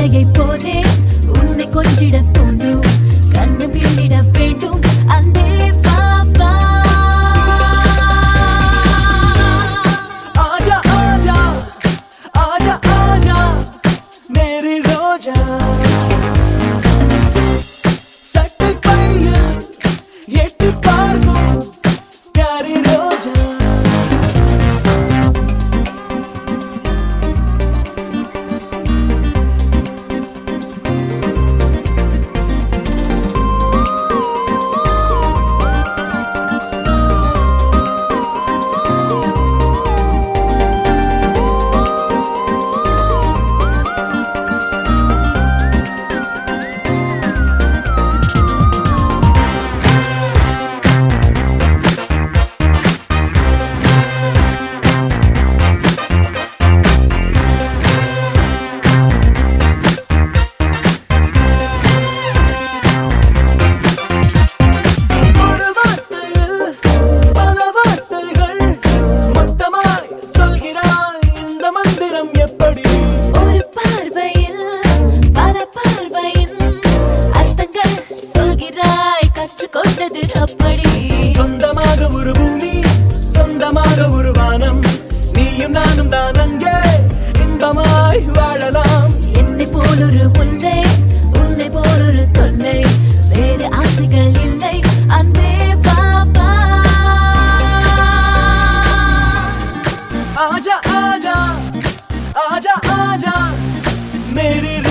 குழந்தையை போலே உன்னை கொஞ்சிட தோன்றும் கண்ணு வீழிட வேண்டும் அன்பே பாப்பா आजा आजा आजा आजा मेरी रोजा சட்டை பையன் எட்டி பார்க்கும் प्यारी ரோஜா ஒரு வார்த்தையில் பல வார்த்தைகள் மொத்தமாய் சொல்கிறாய் இந்த மந்திரம் எப்படி ஒரு பார்வையில் பல பார்வையின் அர்த்தங்கள் சொல்கிறாய் கற்றுக்கொண்டது அப்படி சொந்தமாக ஒரு பூமி சொந்தமாக ஒரு வானம் நீயும் நானும் தான் அங்கே இன்பமாய் வாழலாம் என்னை போலொரு முல்லை உன்னை போலொரு தொல்லை வேறு ஆசைகள் இல்லை அன்பே பாப்பா आजा आजा आजा आजा मेरी